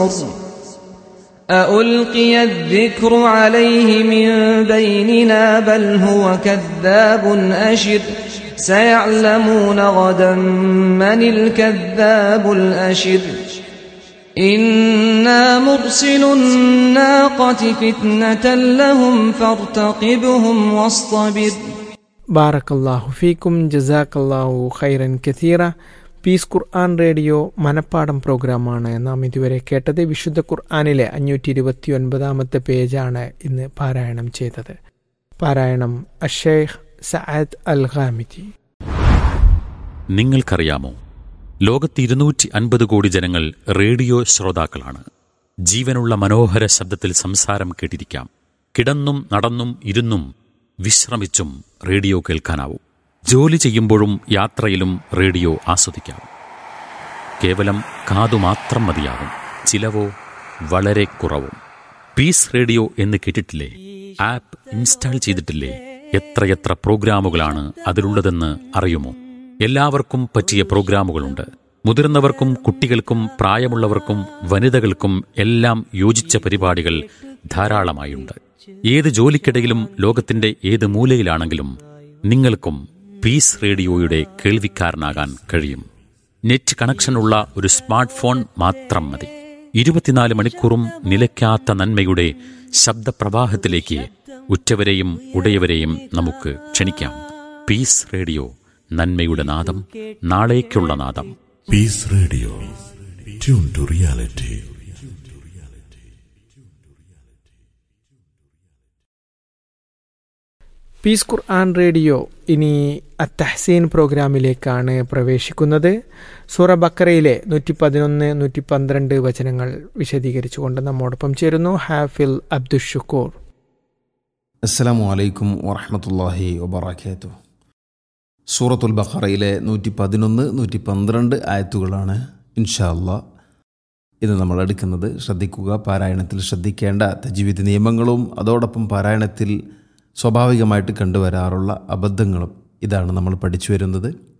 أألقي الذكر عليه من بيننا بل هو كذاب أشر سيعلمون غدا من الكذاب الأشر إنا مرسل الناقة فتنة لهم فارتقبهم واصطبر ബാറക്കല്ലാഹു ഫീക്കും ജസാക്കല്ലാഹു ഖൈറൻ കഥീറ പീസ് ഖുർആൻ റേഡിയോ മനപ്പാടം പ്രോഗ്രാമാണ് നാം ഇതുവരെ കേട്ടത് വിശുദ്ധ ഖുർആാനിലെ അഞ്ഞൂറ്റി ഇരുപത്തി ഒൻപതാമത്തെ പേജാണ് ഇന്ന് പാരായണം ചെയ്തത് പാരായണം അഷേഖ് സഅദ് അൽ ഖാമിദി നിങ്ങൾക്കറിയാമോ ലോകത്ത് ഇരുന്നൂറ്റി അൻപത് കോടി ജനങ്ങൾ റേഡിയോ ശ്രോതാക്കളാണ് ജീവനുള്ള മനോഹര ശബ്ദത്തിൽ സംസാരം കേട്ടിരിക്കാം കിടന്നും നടന്നും ഇരുന്നും വിശ്രമിച്ചും റേഡിയോ കേൾക്കാനാവും ജോലി ചെയ്യുമ്പോഴും യാത്രയിലും റേഡിയോ ആസ്വദിക്കാം കേവലം കാതു മാത്രം മതിയാവും ചിലവോ വളരെ കുറവും പീസ് റേഡിയോ എന്ന് കേട്ടിട്ടില്ലേ ആപ്പ് ഇൻസ്റ്റാൾ ചെയ്തിട്ടില്ലേ എത്രയെത്ര പ്രോഗ്രാമുകളാണ് അതിലുള്ളതെന്ന് അറിയുമോ എല്ലാവർക്കും പറ്റിയ പ്രോഗ്രാമുകളുണ്ട് മുതിർന്നവർക്കും കുട്ടികൾക്കും പ്രായമുള്ളവർക്കും വനിതകൾക്കും എല്ലാം യോജിച്ച പരിപാടികൾ ധാരാളമായുണ്ട് ഏത് ജോലിക്കിടയിലും ലോകത്തിന്റെ ഏത് മൂലയിലാണെങ്കിലും നിങ്ങൾക്കും പീസ് റേഡിയോയുടെ കേൾവിക്കാരനാകാൻ കഴിയും നെറ്റ് കണക്ഷനുള്ള ഒരു സ്മാർട്ട് ഫോൺ മാത്രം മതി ഇരുപത്തിനാല് മണിക്കൂറും നിലയ്ക്കാത്ത നന്മയുടെ ശബ്ദപ്രവാഹത്തിലേക്ക് ഉറ്റവരെയും ഉടയവരെയും നമുക്ക് ക്ഷണിക്കാം പീസ് റേഡിയോ നന്മയുടെ നാദം നാളേക്കുള്ള നാദം Peace Radio. Tune to reality. Peace Quran radio ഇനി അത്തഹസീൻ പ്രോഗ്രാമിലേക്കാണ് പ്രവേശിക്കുന്നത് സൂറ ബക്കറയിലെ നൂറ്റി പതിനൊന്ന് നൂറ്റി പന്ത്രണ്ട് വചനങ്ങൾ വിശദീകരിച്ചുകൊണ്ട് നമ്മോടൊപ്പം ചേരുന്നു ഹാഫിൽ അബ്ദുഷുക്കൂർ അസ്സലാമു അലൈക്കും വറഹമത്തല്ലാഹി വബർക്കാത്തു സൂറത്തുൽ ബഖറയിലെ നൂറ്റി പതിനൊന്ന് നൂറ്റി പന്ത്രണ്ട് ആയത്തുകളാണ് ഇൻഷാ അല്ലാ ഇന്ന് നമ്മൾ എടുക്കുന്നത് ശ്രദ്ധിക്കുക പാരായണത്തിൽ ശ്രദ്ധിക്കേണ്ട തജീവിത നിയമങ്ങളും അതോടൊപ്പം പാരായണത്തിൽ സ്വാഭാവികമായിട്ട് കണ്ടുവരാറുള്ള അബദ്ധങ്ങളും ഇതാണ് നമ്മൾ പഠിച്ചു വരുന്നത്